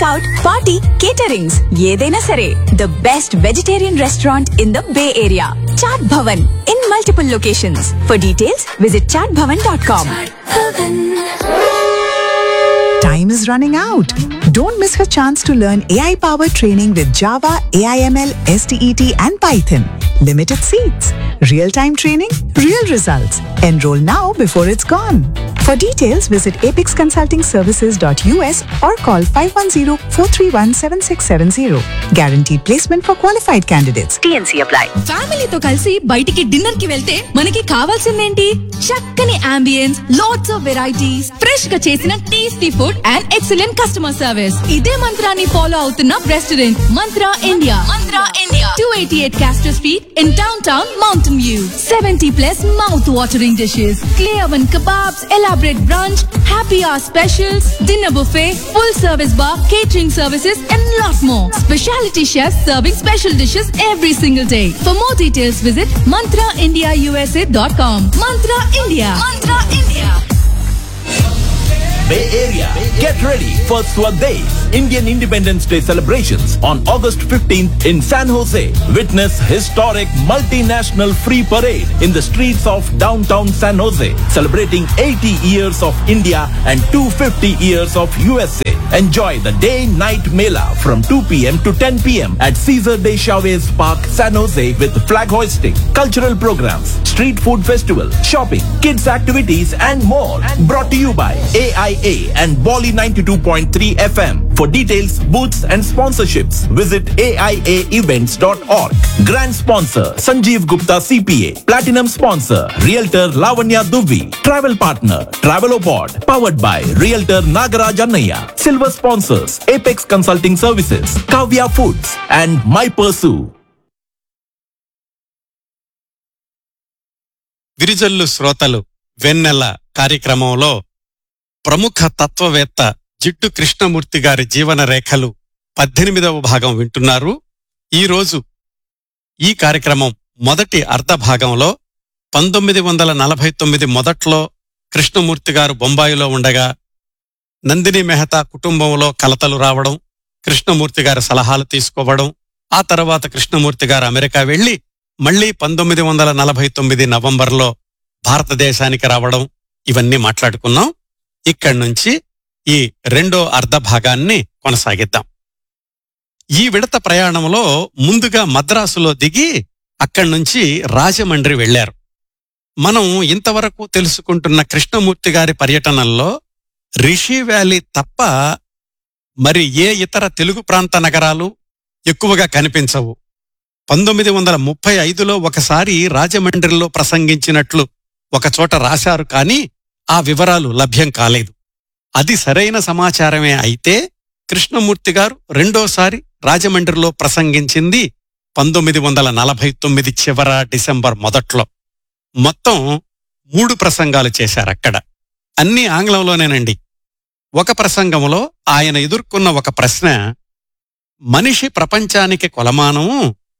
Out party caterings ఏదైనా సరే the best vegetarian restaurant in the bay area Chaat Bhavan in multiple locations for details visit Chaat Bhavan dot com Time is running out. Don't miss her chance to learn AI powered training with Java, AIML, STET, and Python. Limited seats. Real time training, real results. Enroll now before it's gone. For details, visit apexconsultingservices.us or call 510 431 7670. Guaranteed placement for qualified candidates. TNC apply. ఫ్యామిలీతో కలిసి బయటికి dinner కి వెళ్తే మనకి కావాల్సిందేంటి చక్కని ambience lots of varieties fresh గా చేసిన tasty food and excellent customer service ఇదే మంత్రాన్ని ఫాలో అవుతున్న restaurant Mantra India Mantra India two eighty eight Castro street in downtown Mountain View seventy plus mouth watering dishes clay oven kebabs, elaborate brunch, happy hour specials, dinner buffet, full service bar, catering services, and lot more. Specialty chefs serving special dishes every single day. For more details, visit mantraindiausa.com. Mantra India. Mantra India. Bay Area. Get ready for Swadesh Indian Independence Day celebrations on August 15th in San Jose. Witness historic multinational free parade in the streets of downtown San Jose, celebrating 80 years of India and 250 years of USA. Enjoy the day-night mela from 2 p.m. to 10 p.m. at Caesar de Chavez Park, San Jose with flag hoisting, cultural programs, street food festival, shopping, kids activities and more. Brought to you by AIA and Bolly 92.3 FM. For details, booths and sponsorships, visit AIAevents.org. Grand sponsor Sanjeev Gupta CPA. Platinum sponsor Realtor Lavanya Duvi. Travel partner Travelopod. Powered by Realtor Nagaraj Annaya. Silver sponsors Apex Consulting Services, Kavya Foods and My Pursue. Virijallu శ్రోతలు వెన్నెల కార్యక్రమంలో ప్రముఖ తత్వవేత్త జిట్టు కృష్ణమూర్తి గారి జీవన రేఖలు పద్దెనిమిదవ భాగం వింటున్నారు ఈరోజు ఈ కార్యక్రమం మొదటి అర్ధ భాగంలో పంతొమ్మిది వందల నలభై తొమ్మిది మొదట్లో కృష్ణమూర్తి గారు బొంబాయిలో ఉండగా నందిని మెహతా కుటుంబంలో కలతలు రావడం కృష్ణమూర్తి గారి సలహాలు తీసుకోవడం ఆ తర్వాత కృష్ణమూర్తి గారు అమెరికా వెళ్లి మళ్లీ పంతొమ్మిది వందల నలభై తొమ్మిది నవంబర్లో భారతదేశానికి రావడం ఇవన్నీ మాట్లాడుకున్నాం ఇక్కడి నుంచి ఈ రెండో అర్ధ భాగాన్ని కొనసాగిద్దాం ఈ విడత ప్రయాణంలో ముందుగా మద్రాసులో దిగి అక్కడి నుంచి రాజమండ్రి వెళ్లారు మనం ఇంతవరకు తెలుసుకుంటున్న కృష్ణమూర్తి గారి పర్యటనల్లో రిషి వ్యాలీ తప్ప మరి ఏ ఇతర తెలుగు ప్రాంత నగరాలు ఎక్కువగా కనిపించవు పంతొమ్మిది వందల ముప్పై ఐదులో ఒకసారి రాజమండ్రిలో ప్రసంగించినట్లు ఒకచోట రాశారు కానీ ఆ వివరాలు లభ్యం కాలేదు అది సరైన సమాచారమే అయితే కృష్ణమూర్తి గారు రెండోసారి రాజమండ్రిలో ప్రసంగించింది పంతొమ్మిది వందల నలభై తొమ్మిది చివర డిసెంబర్ మొదట్లో మొత్తం మూడు ప్రసంగాలు చేశారక్కడ అన్నీ ఆంగ్లంలోనేనండి ఒక ప్రసంగంలో ఆయన ఎదుర్కొన్న ఒక ప్రశ్న మనిషి ప్రపంచానికి కొలమానం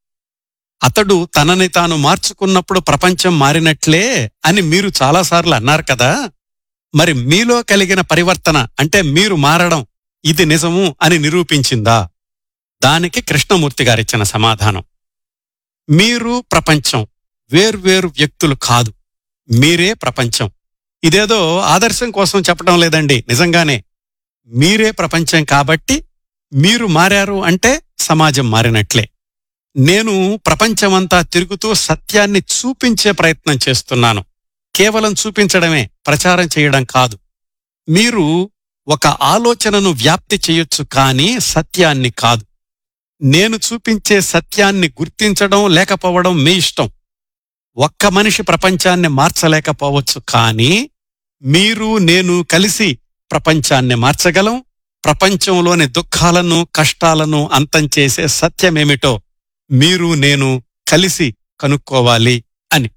అతడు తనని తాను మార్చుకున్నప్పుడు ప్రపంచం మారినట్లే అని మీరు చాలాసార్లు అన్నారు కదా మరి మీలో కలిగిన పరివర్తన అంటే మీరు మారడం ఇది నిజము అని నిరూపించిందా దానికి కృష్ణమూర్తి గారిచ్చిన సమాధానం మీరు ప్రపంచం వేర్వేరు వ్యక్తులు కాదు మీరే ప్రపంచం ఇదేదో ఆదర్శం కోసం చెప్పడం లేదండి నిజంగానే మీరే ప్రపంచం కాబట్టి మీరు మారారు అంటే సమాజం మారినట్లే నేను ప్రపంచమంతా తిరుగుతూ సత్యాన్ని చూపించే ప్రయత్నం చేస్తున్నాను కేవలం చూపించడమే ప్రచారం చేయడం కాదు మీరు ఒక ఆలోచనను వ్యాప్తి చేయొచ్చు కానీ సత్యాన్ని కాదు నేను చూపించే సత్యాన్ని గుర్తించడం లేకపోవడం మీ ఇష్టం ఒక్క మనిషి ప్రపంచాన్ని మార్చలేకపోవచ్చు కానీ మీరు నేను కలిసి ప్రపంచాన్ని మార్చగలం ప్రపంచంలోని దుఃఖాలను కష్టాలను అంతం చేసే సత్యమేమిటో మీరు నేను కలిసి కనుక్కోవాలి అని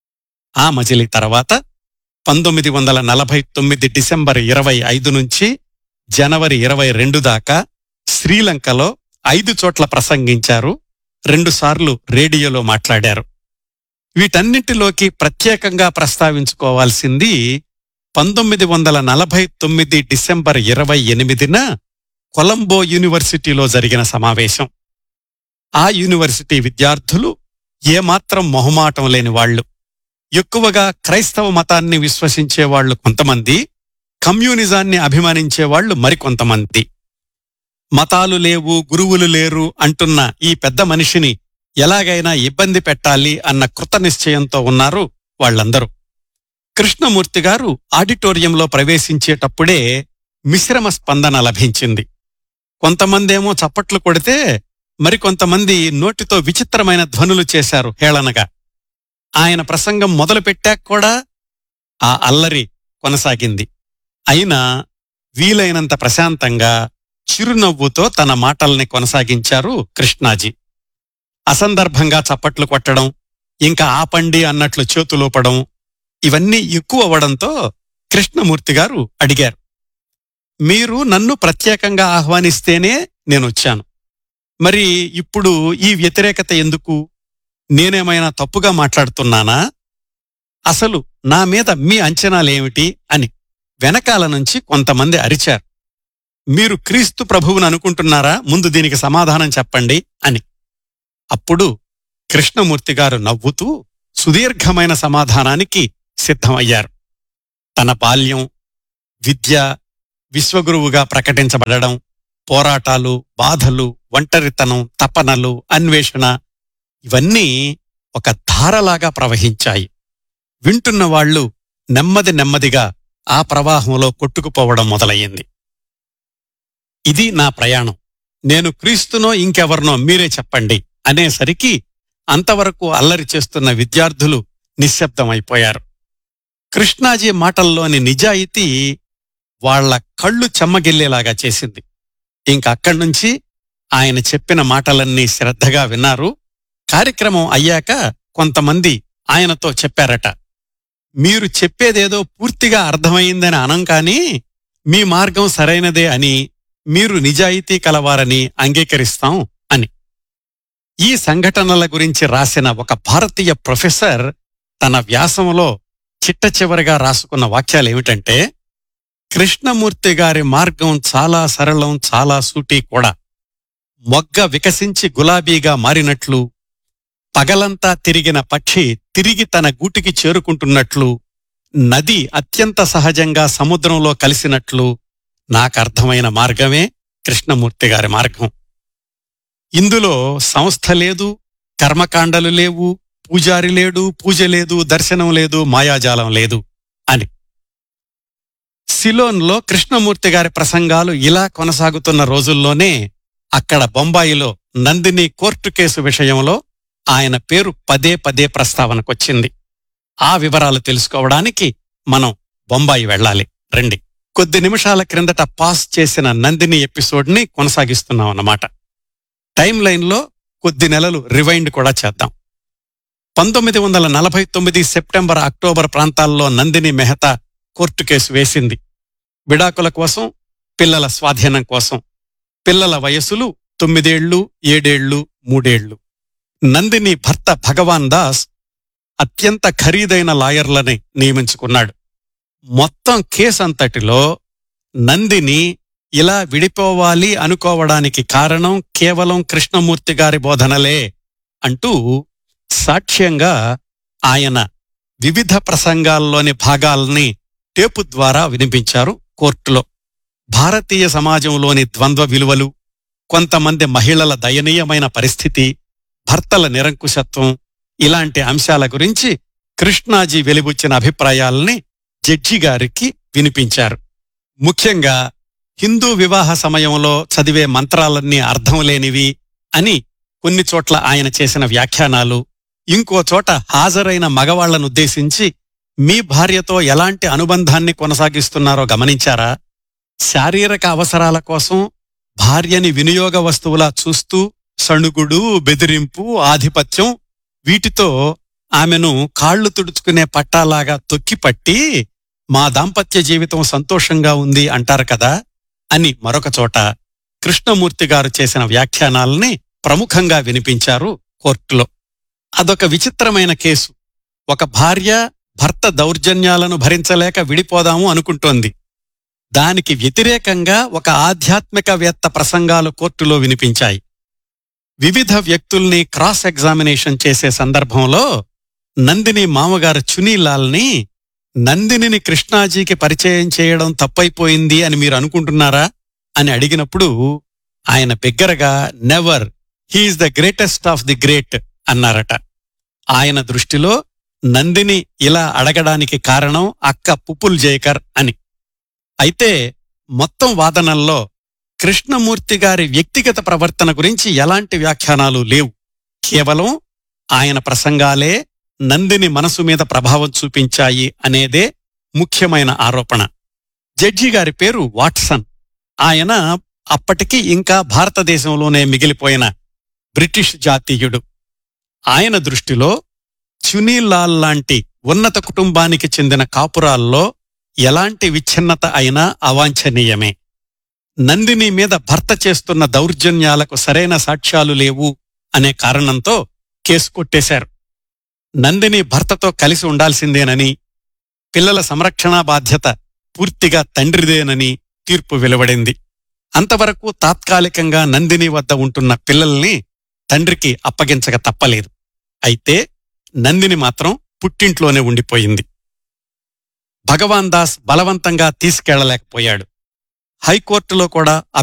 ఆ మజిలీ తర్వాత పంతొమ్మిది వందల నలభై తొమ్మిది డిసెంబర్ ఇరవై ఐదు నుంచి జనవరి ఇరవై రెండు దాకా శ్రీలంకలో ఐదు చోట్ల ప్రసంగించారు రెండుసార్లు రేడియోలో మాట్లాడారు వీటన్నింటిలోకి ప్రత్యేకంగా ప్రస్తావించుకోవాల్సింది పంతొమ్మిది వందల నలభై తొమ్మిది డిసెంబర్ ఇరవై ఎనిమిదిన కొలంబో యూనివర్సిటీలో జరిగిన సమావేశం ఆ యూనివర్సిటీ విద్యార్థులు ఏమాత్రం మొహమాటం లేని వాళ్ళు ఎక్కువగా క్రైస్తవ మతాన్ని విశ్వసించే వాళ్ళు కొంతమంది కమ్యూనిజాన్ని అభిమానించే వాళ్ళు మరికొంతమంది మతాలు లేవు గురువులు లేరు అంటున్న ఈ పెద్ద మనిషిని ఎలాగైనా ఇబ్బంది పెట్టాలి అన్న కృత నిశ్చయంతో ఉన్నారు వాళ్ళందరూ కృష్ణమూర్తి గారు ఆడిటోరియంలో ప్రవేశించేటప్పుడే మిశ్రమ స్పందన లభించింది కొంతమందేమో చప్పట్లు కొడితే మరికొంతమంది నోటితో విచిత్రమైన ధ్వనులు చేశారు హేళనగా ఆయన ప్రసంగం మొదలుపెట్టాక కూడా ఆ అల్లరి కొనసాగింది అయినా వీలైనంత ప్రశాంతంగా చిరునవ్వుతో తన మాటల్ని కొనసాగించారు కృష్ణాజీ అసందర్భంగా చప్పట్లు కొట్టడం ఇంకా ఆపండి అన్నట్లు చేతులూపడం ఇవన్నీ ఎక్కువ అవ్వడంతో కృష్ణమూర్తి గారు అడిగారు మీరు నన్ను ప్రత్యేకంగా ఆహ్వానిస్తేనే నేనొచ్చాను మరి ఇప్పుడు ఈ వ్యతిరేకత ఎందుకు నేనేమైనా తప్పుగా మాట్లాడుతున్నానా అసలు నా మీద మీ అంచనాలేమిటి అని వెనకాల నుంచి కొంతమంది అరిచారు మీరు క్రీస్తు ప్రభువుని అనుకుంటున్నారా ముందు దీనికి సమాధానం చెప్పండి అని అప్పుడు కృష్ణమూర్తి గారు నవ్వుతూ సుదీర్ఘమైన సమాధానానికి సిద్ధమయ్యారు తన బాల్యం విద్య విశ్వగురువుగా ప్రకటించబడడం పోరాటాలు బాధలు ఒంటరితనం తపనలు అన్వేషణ ఇవన్నీ ఒక ధారలాగా ప్రవహించాయి వింటున్న వాళ్ళు నెమ్మది నెమ్మదిగా ఆ ప్రవాహంలో కొట్టుకుపోవడం మొదలయ్యింది ఇది నా ప్రయాణం నేను క్రీస్తునో ఇంకెవరినో మీరే చెప్పండి అనేసరికి అంతవరకు అల్లరి చేస్తున్న విద్యార్థులు నిశ్శబ్దమైపోయారు కృష్ణాజీ మాటల్లోని నిజాయితీ వాళ్ళ కళ్ళు చెమ్మగిల్లేలాగా చేసింది ఇంకక్కడి నుంచి ఆయన చెప్పిన మాటలన్నీ శ్రద్ధగా విన్నారు కార్యక్రమం అయ్యాక కొంతమంది ఆయనతో చెప్పారట మీరు చెప్పేదేదో పూర్తిగా అర్థమైందని అనం కానీ మీ మార్గం సరైనదే అని మీరు నిజాయితీ కలవారని అంగీకరిస్తాం అని ఈ సంఘటనల గురించి రాసిన ఒక భారతీయ ప్రొఫెసర్ తన వ్యాసంలో చిట్ట చివరిగా రాసుకున్న వాక్యాలేమిటంటే కృష్ణమూర్తి గారి మార్గం చాలా సరళం చాలా సూటి కూడా మొగ్గ వికసించి గులాబీగా మారినట్లు పగలంతా తిరిగిన పక్షి తిరిగి తన గూటికి చేరుకుంటున్నట్లు నది అత్యంత సహజంగా సముద్రంలో కలిసినట్లు నాకర్థమైన మార్గమే కృష్ణమూర్తి గారి మార్గం ఇందులో సంస్థ లేదు కర్మకాండలు లేవు పూజారి లేడు పూజ లేదు దర్శనం లేదు మాయాజాలం లేదు అని సిలోన్లో కృష్ణమూర్తి గారి ప్రసంగాలు ఇలా కొనసాగుతున్న రోజుల్లోనే అక్కడ బొంబాయిలో నందిని కోర్టు కేసు విషయంలో ఆయన పేరు పదే పదే ప్రస్తావనకొచ్చింది ఆ వివరాలు తెలుసుకోవడానికి మనం బొంబాయి వెళ్ళాలి రండి కొద్ది నిమిషాల క్రిందట పాస్ చేసిన నందిని ఎపిసోడ్ని కొనసాగిస్తున్నాం అన్నమాట టైం లైన్లో కొద్ది నెలలు రివైండ్ కూడా చేద్దాం పంతొమ్మిది వందల నలభై తొమ్మిది సెప్టెంబర్ అక్టోబర్ ప్రాంతాల్లో నందిని మెహతా కోర్టు కేసు వేసింది విడాకుల కోసం పిల్లల స్వాధీనం కోసం పిల్లల వయసులు తొమ్మిదేళ్లు ఏడేళ్లు మూడేళ్లు నందిని భర్త భగవాన్ దాస్ అత్యంత ఖరీదైన లాయర్లని నియమించుకున్నాడు మొత్తం కేసంతటిలో నందిని ఇలా విడిపోవాలి అనుకోవడానికి కారణం కేవలం కృష్ణమూర్తి గారి బోధనలే అంటూ సాక్ష్యంగా ఆయన వివిధ ప్రసంగాల్లోని భాగాల్ని టేపు ద్వారా వినిపించారు కోర్టులో భారతీయ సమాజంలోని ద్వంద్వ విలువలు కొంతమంది మహిళల దయనీయమైన పరిస్థితి భర్తల నిరంకుశత్వం ఇలాంటి అంశాల గురించి కృష్ణాజీ వెలిబుచ్చిన అభిప్రాయాల్ని జడ్జి గారికి వినిపించారు ముఖ్యంగా హిందూ వివాహ సమయంలో చదివే మంత్రాలన్నీ అర్థం లేనివి అని కొన్ని చోట్ల ఆయన చేసిన వ్యాఖ్యానాలు ఇంకో చోట హాజరైన మగవాళ్లనుద్దేశించి మీ భార్యతో ఎలాంటి అనుబంధాన్ని కొనసాగిస్తున్నారో గమనించారా శారీరక అవసరాల కోసం భార్యని వినియోగ వస్తువులా చూస్తూ సణుగుడు బెదిరింపు ఆధిపత్యం వీటితో ఆమెను కాళ్లు తుడుచుకునే పట్టాలాగా తొక్కిపట్టి మా దాంపత్య జీవితం సంతోషంగా ఉంది అంటారు కదా అని మరొక చోట కృష్ణమూర్తి గారు చేసిన వ్యాఖ్యానాల్ని ప్రముఖంగా వినిపించారు కోర్టులో అదొక విచిత్రమైన కేసు ఒక భార్య భర్త దౌర్జన్యాలను భరించలేక విడిపోదాము అనుకుంటోంది దానికి వ్యతిరేకంగా ఒక ఆధ్యాత్మికవేత్త ప్రసంగాలు కోర్టులో వినిపించాయి వివిధ వ్యక్తుల్ని క్రాస్ ఎగ్జామినేషన్ చేసే సందర్భంలో నందిని మామగారు చునీలాల్ని నందినిని కృష్ణాజీకి పరిచయం చేయడం తప్పైపోయింది అని మీరు అనుకుంటున్నారా అని అడిగినప్పుడు ఆయన బిగ్గరగా never he's the greatest of the great అన్నారట ఆయన దృష్టిలో నందిని ఇలా అడగడానికి కారణం అక్క పుపుల్ జయకర్ అని అయితే మొత్తం వాదనల్లో కృష్ణమూర్తి గారి వ్యక్తిగత ప్రవర్తన గురించి ఎలాంటి వ్యాఖ్యానాలు లేవు కేవలం ఆయన ప్రసంగాలే నందిని మనసు మీద ప్రభావం చూపించాయి అనేదే ముఖ్యమైన ఆరోపణ జడ్జి గారి పేరు వాట్సన్ ఆయన అప్పటికి ఇంకా భారతదేశంలోనే మిగిలిపోయిన బ్రిటిష్ జాతీయుడు ఆయన దృష్టిలో చునీలాల్ లాంటి ఉన్నత కుటుంబానికి చెందిన కాపురాల్లో ఎలాంటి విచ్ఛిన్నత అయినా అవాంఛనీయమే నందిని మీద భర్త చేస్తున్న దౌర్జన్యాలకు సరైన సాక్ష్యాలు లేవు అనే కారణంతో కేసు కొట్టేశారు నందిని భర్తతో కలిసి ఉండాల్సిందేనని పిల్లల సంరక్షణా బాధ్యత పూర్తిగా తండ్రిదేనని తీర్పు వెలువడింది అంతవరకు తాత్కాలికంగా నందిని వద్ద ఉంటున్న పిల్లల్ని తండ్రికి అప్పగించక తప్పలేదు అయితే నందిని మాత్రం పుట్టింట్లోనే ఉండిపోయింది భగవాన్ దాస్ బలవంతంగా తీసుకెళ్లలేకపోయాడు హైకోర్టులో కూడా